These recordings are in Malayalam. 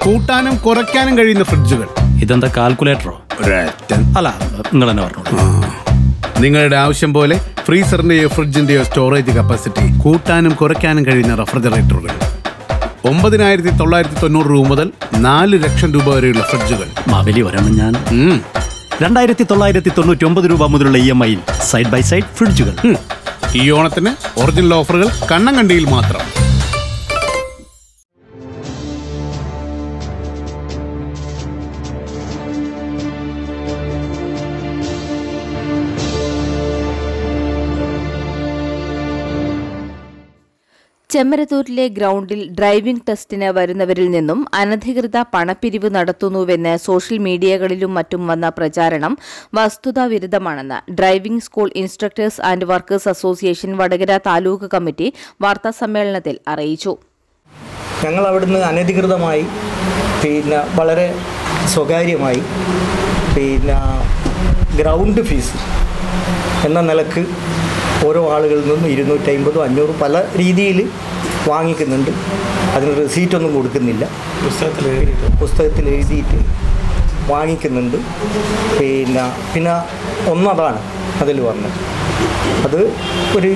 കൂട്ടാനും കുറയ്ക്കാനും കഴിയുന്ന ഫ്രിഡ്ജുകൾ ഇതെന്താ കാൽക്കുലേറ്ററോ ഒരറ്റൻ അല്ല നിങ്ങൾ തന്നെ പറഞ്ഞു നിങ്ങളുടെ ആവശ്യം പോലെ ഫ്രീസറിന്റെയോ ഫ്രിഡ്ജിന്റെയോ സ്റ്റോറേജ് കപ്പാസിറ്റി കൂട്ടാനും കുറയ്ക്കാനും കഴിയുന്ന റെഫ്രിജറേറ്ററുകൾ ഒമ്പതിനായിരത്തി തൊള്ളായിരത്തി തൊണ്ണൂറ് രൂപ മുതൽ നാല് ലക്ഷം രൂപ വരെയുള്ള ഫ്രിഡ്ജുകൾ മാവേലി ഒരെണ്ണം ഞാൻ ഉം. രണ്ടായിരത്തി തൊള്ളായിരത്തി തൊണ്ണൂറ്റി ഒമ്പത് രൂപ മുതലുള്ള ഇ എം ഐയിൽ സൈഡ് ബൈ സൈഡ് ഫ്രിഡ്ജുകൾ ഉം. ഈ ഓണത്തിന് ഒറിജിനൽ ഓഫറുകൾ കണ്ണങ്കണ്ടിയിൽ മാത്രം ചെമ്മരത്തൂരിലെ ഗ്രൗണ്ടിൽ ഡ്രൈവിംഗ് ടെസ്റ്റിന് വരുന്നവരിൽ നിന്നും അനധികൃത പണപ്പിരിവ് നടത്തുന്നുവെന്ന് സോഷ്യൽ മീഡിയകളിലും മറ്റും വന്ന പ്രചാരണം വസ്തുതാവിരുദ്ധമാണെന്ന് driving school instructors and workers association Vadakara taluk committee വാർത്താസമ്മേളനത്തിൽ അറിയിച്ചു ഞങ്ങൾ അവിടുന്ന് അനധികൃതമായി പിന്നെ വളരെ സ്വകാര്യമായി പിന്നെ ഗ്രൗണ്ട് ഫീസ് എന്ന നിലക്ക് ഓരോ ആളുകളിൽ നിന്നും ഇരുന്നൂറ്റി അമ്പതും അഞ്ഞൂറും പല രീതിയിൽ വാങ്ങിക്കുന്നുണ്ട് അതിന് റെസീറ്റൊന്നും കൊടുക്കുന്നില്ല പുസ്തകത്തിൽ പുസ്തകത്തിൽ എഴുതിയിട്ട് വാങ്ങിക്കുന്നുണ്ട് പിന്നെ പിന്നെ ഒന്നതാണ് അതിൽ വന്നത് അത് ഒരു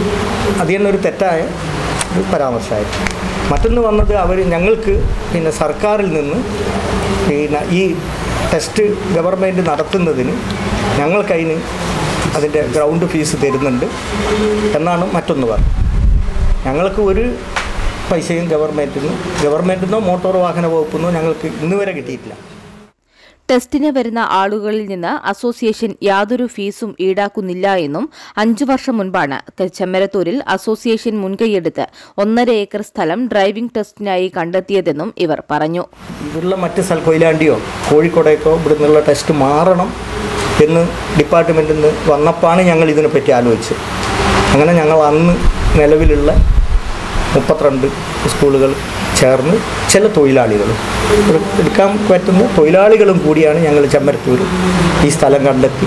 അത് തന്നെ ഒരു തെറ്റായ ഒരു പരാമർശമായിരുന്നു മറ്റൊന്ന് വന്നത് അവർ ഞങ്ങൾക്ക് പിന്നെ സർക്കാരിൽ നിന്ന് പിന്നെ ഈ ടെസ്റ്റ് ഗവൺമെൻറ് നടത്തുന്നതിന് ഞങ്ങൾക്കതിന് അതിൻ്റെ ഗ്രൗണ്ട് ഫീസ് തരുന്നുണ്ട് എന്നാണ് മറ്റൊന്ന് പറഞ്ഞത് ഞങ്ങൾക്ക് ഒരു പൈസയും ഗവൺമെൻറ്റിൽ നിന്ന് ഗവൺമെൻറ്റിൽ നിന്നോ മോട്ടോർ വാഹന വകുപ്പിൽ നിന്നോ ഞങ്ങൾക്ക് ഇന്ന് വരെ കിട്ടിയിട്ടില്ല ടെസ്റ്റിന് വരുന്ന ആളുകളിൽ നിന്ന് അസോസിയേഷൻ യാതൊരു ഫീസും ഈടാക്കുന്നില്ല എന്നും അഞ്ചു വർഷം മുൻപാണ് ക- ചെമ്മരത്തൂരിൽ അസോസിയേഷൻ മുൻകൈയെടുത്ത് ഒന്നര ഏക്കർ സ്ഥലം ഡ്രൈവിംഗ് ടെസ്റ്റിനായി കണ്ടെത്തിയതെന്നും ഇവർ പറഞ്ഞു ഇവരുള്ള മറ്റ് സ്ഥല കൊയിലാണ്ടിയോ കോഴിക്കോടേക്കോ ഇവിടെ നിന്നുള്ള ടെസ്റ്റ് മാറണം എന്ന് ഡിപ്പാർട്ട്മെൻറ്റിൽ നിന്ന് വന്നപ്പോഴാണ് ഞങ്ങൾ ഇതിനെപ്പറ്റി ആലോചിച്ചത് അങ്ങനെ ഞങ്ങൾ അന്ന് നിലവിലുള്ള മുപ്പത്തിരണ്ട് സ്കൂളുകൾ ചേർന്ന് ചില തൊഴിലാളികളും ഒരു എടുക്കാൻ പറ്റുന്ന തൊഴിലാളികളും കൂടിയാണ് ഞങ്ങൾ ചെമ്മരത്തൂർ ഈ സ്ഥലം കണ്ടെത്തി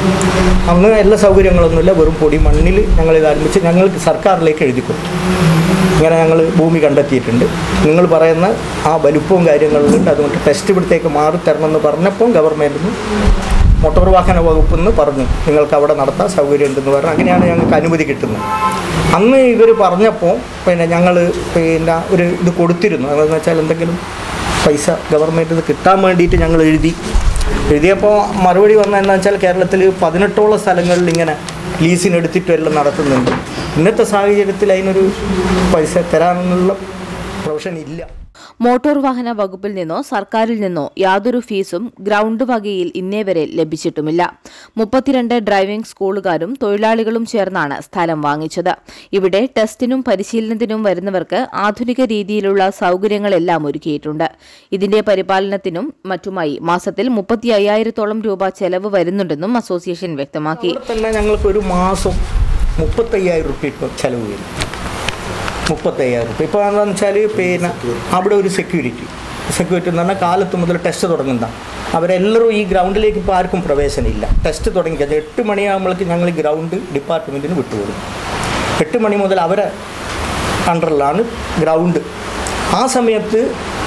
അന്ന് എല്ലാ സൗകര്യങ്ങളൊന്നുമില്ല വെറും പൊടി മണ്ണിൽ ഞങ്ങൾ ഇത് ആരംഭിച്ച് ഞങ്ങൾക്ക് സർക്കാരിലേക്ക് എഴുതി കൊടുത്തു ഇങ്ങനെ ഞങ്ങൾ ഭൂമി കണ്ടെത്തിയിട്ടുണ്ട് നിങ്ങൾ പറയുന്ന ആ വലുപ്പവും കാര്യങ്ങളുണ്ട് അതുകൊണ്ട് ടെസ്റ്റ് ഇവിടത്തേക്ക് മാറി തരണമെന്ന് പറഞ്ഞപ്പോൾ ഗവൺമെൻറ്റിൽ നിന്ന് മോട്ടോർ വാഹന വകുപ്പിൽ നിന്ന് പറഞ്ഞു നിങ്ങൾക്ക് അവിടെ നടത്താൻ സൗകര്യമുണ്ടെന്ന് പറഞ്ഞു അങ്ങനെയാണ് ഞങ്ങൾക്ക് അനുമതി കിട്ടുന്നത് അന്ന് ഇവർ പറഞ്ഞപ്പോൾ പിന്നെ ഞങ്ങൾ പിന്നെ ഒരു ഇത് കൊടുത്തിരുന്നു അതെന്ന് വെച്ചാൽ എന്തെങ്കിലും പൈസ ഗവൺമെൻറ്റിൽ നിന്ന് കിട്ടാൻ വേണ്ടിയിട്ട് ഞങ്ങൾ എഴുതി എഴുതിയപ്പോൾ മറുപടി വന്ന എന്താ വെച്ചാൽ കേരളത്തിൽ പതിനെട്ടോളം സ്ഥലങ്ങളിൽ ഇങ്ങനെ ലീസിനെടുത്തിട്ടും എല്ലാം നടത്തുന്നുണ്ട് ഇന്നത്തെ സാഹചര്യത്തിൽ അതിനൊരു പൈസ തരാനുള്ള പ്രൊഫഷൻ ഇല്ല മോട്ടോർ വാഹന വകുപ്പിൽ നിന്നോ സർക്കാരിൽ നിന്നോ യാതൊരു ഫീസും ഗ്രൗണ്ട് വകയിൽ ഇന്നേ വരെ ലഭിച്ചിട്ടുമില്ല മുപ്പത്തിരണ്ട് ഡ്രൈവിംഗ് സ്കൂളുകാരും തൊഴിലാളികളും ചേർന്നാണ് സ്ഥലം വാങ്ങിച്ചത് ഇവിടെ ടെസ്റ്റിനും പരിശീലനത്തിനും വരുന്നവർക്ക് ആധുനിക രീതിയിലുള്ള സൗകര്യങ്ങളെല്ലാം ഒരുക്കിയിട്ടുണ്ട് ഇതിന്റെ പരിപാലനത്തിനും മറ്റുമായി മാസത്തിൽ മുപ്പത്തി അയ്യായിരത്തോളം രൂപ ചെലവ് വരുന്നുണ്ടെന്നും അസോസിയേഷൻ വ്യക്തമാക്കി അവിടെ തന്നെ ഞങ്ങൾക്ക് ഒരു മാസം മുപ്പത്തയ്യായിരം റുപ്യ ഇപ്പോൾ ചിലവ് വരും മുപ്പത്തയ്യായിരം റുപ്യ ഇപ്പോൾ എന്താണെന്ന് വെച്ചാൽ പിന്നെ അവിടെ ഒരു സെക്യൂരിറ്റി സെക്യൂരിറ്റി എന്ന് പറഞ്ഞാൽ കാലത്ത് മുതൽ ടെസ്റ്റ് തുടങ്ങുന്ന അവരെല്ലാവരും ഈ ഗ്രൗണ്ടിലേക്ക് ഇപ്പോൾ ആർക്കും പ്രവേശനമില്ല ടെസ്റ്റ് തുടങ്ങി കഴിഞ്ഞാൽ എട്ട് മണിയാകുമ്പോഴേക്ക് ഞങ്ങൾ ഈ ഗ്രൗണ്ട് ഡിപ്പാർട്ട്മെൻറ്റിന് വിട്ടുകൊടുക്കും എട്ട് മണി മുതൽ അവരെ അണ്ടറിലാണ് ഗ്രൗണ്ട് ആ സമയത്ത്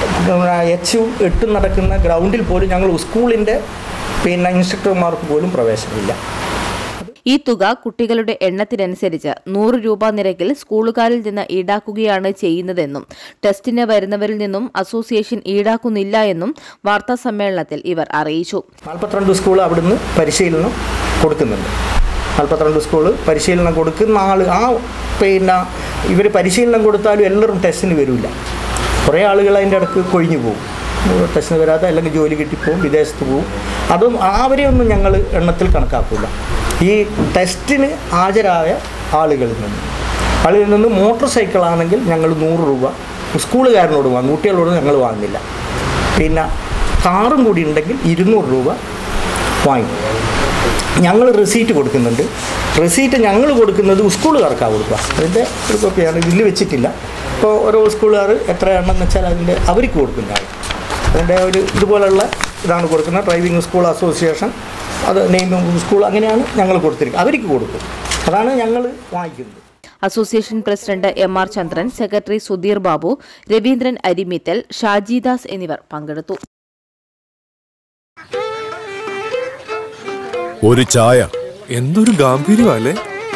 എച്ച് എട്ടും നടക്കുന്ന ഗ്രൗണ്ടിൽ പോലും ഞങ്ങൾ സ്കൂളിൻ്റെ പിന്നെ ഇൻസ്ട്രക്ടർമാർക്ക് പോലും പ്രവേശനമില്ല ഈ തുക കുട്ടികളുടെ എണ്ണത്തിനനുസരിച്ച് നൂറ് രൂപ നിരക്കിൽ സ്കൂളുകാരിൽ നിന്ന് ഈടാക്കുകയാണ് ചെയ്യുന്നതെന്നും ടെസ്റ്റിന് വരുന്നവരിൽ നിന്നും അസോസിയേഷൻ ഈടാക്കുന്നില്ല എന്നും വാർത്താ സമ്മേളനത്തിൽ ഇവർ അറിയിച്ചു നാൽപ്പത്തിരണ്ട് സ്കൂൾ അവിടുന്ന് പരിശീലനം കൊടുക്കുന്നുണ്ട് നാൽപ്പത്തിരണ്ട് സ്കൂൾ പരിശീലനം കൊടുക്കുന്ന ആൾ ആ പിന്നെ ഇവർ പരിശീലനം കൊടുത്താലും എല്ലാവരും ടെസ്റ്റിന് വരില്ല കുറേ ആളുകൾ അതിൻ്റെ ഇടയ്ക്ക് കൊഴിഞ്ഞു പോകും ടെസ്റ്റിന് വരാതെ അല്ലെങ്കിൽ ജോലി കിട്ടിപ്പോവും വിദേശത്ത് പോവും അതും അവരെയൊന്നും ഞങ്ങൾ എണ്ണത്തിൽ കണക്കാക്കില്ല ഈ ടെസ്റ്റിന് ഹാജരായ ആളുകളിൽ നിന്ന് ആളുകളിൽ നിന്ന് മോട്ടോർ സൈക്കിളാണെങ്കിൽ ഞങ്ങൾ നൂറ് രൂപ സ്കൂളുകാരനോട് വാങ്ങും കുട്ടികളോട് ഞങ്ങൾ വാങ്ങുന്നില്ല പിന്നെ കാറും കൂടി ഉണ്ടെങ്കിൽ ഇരുന്നൂറ് രൂപ വാങ്ങി ഞങ്ങൾ റെസീറ്റ് കൊടുക്കുന്നുണ്ട് റെസീറ്റ് ഞങ്ങൾ കൊടുക്കുന്നത് സ്കൂളുകാർക്കാണ് കൊടുക്കുക അതിൻ്റെ ഒരു കോപ്പിയാണ് ഇതിൽ വെച്ചിട്ടില്ല ഇപ്പോൾ ഓരോ സ്കൂളുകാർ എത്രയാണെന്ന് വെച്ചാൽ അതിൻ്റെ അവർക്ക് കൊടുക്കുന്നതാണ് അതിൻ്റെ ഒരു ഇതുപോലുള്ള ഇതാണ് കൊടുക്കുന്നത് ഡ്രൈവിംഗ് സ്കൂൾ അസോസിയേഷൻ അത് നെയ്മിംഗ് സ്കൂൾ അങ്ങനെയാണ് ഞങ്ങൾ കൊടുത്തിരിക്കുന്നത് അവർക്ക് കൊടുക്കും അതാണ് ഞങ്ങൾ വാങ്ങിക്കുന്നത് association president M R Chandran secretary Sudheer Babu Raveendran അരിമിത്തൽ ഷാജിദാസ് എന്നിവർ പങ്കെടുത്തു ഒരു ചായ എന്തൊരു ഗാംഭീര്യമല്ലേ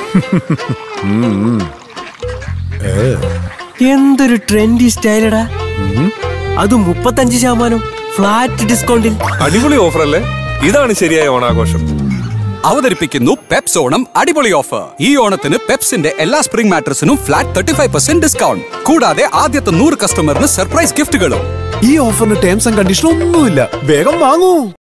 എന്തൊരു ട്രെൻഡി സ്റ്റൈലടാ അത് മുപ്പത്തഞ്ച് ശതമാനം ഫ്ലാറ്റ് ഡിസ്കൗണ്ടിൽ അടിപൊളി ഓഫർ അല്ലേ ഇതാണ് ശരിയായ ഓണാഘോഷം അവതരിപ്പിക്കുന്നു പെപ്സ് ഓണം അടിപൊളി ഓഫർ ഈ ഓണത്തിന് പെപ്സിന്റെ എല്ലാ സ്പ്രിംഗ് മാട്രസിനും flat thirty five percent discount കൂടാതെ ആദ്യത്തെ നൂറ് കസ്റ്റമറിന് സർപ്രൈസ് ഗിഫ്റ്റുകളും ഈ ഓഫറിന് ടേംസ് ആൻഡ് കണ്ടീഷൻ ഒന്നുമില്ല വേഗം വാങ്ങൂ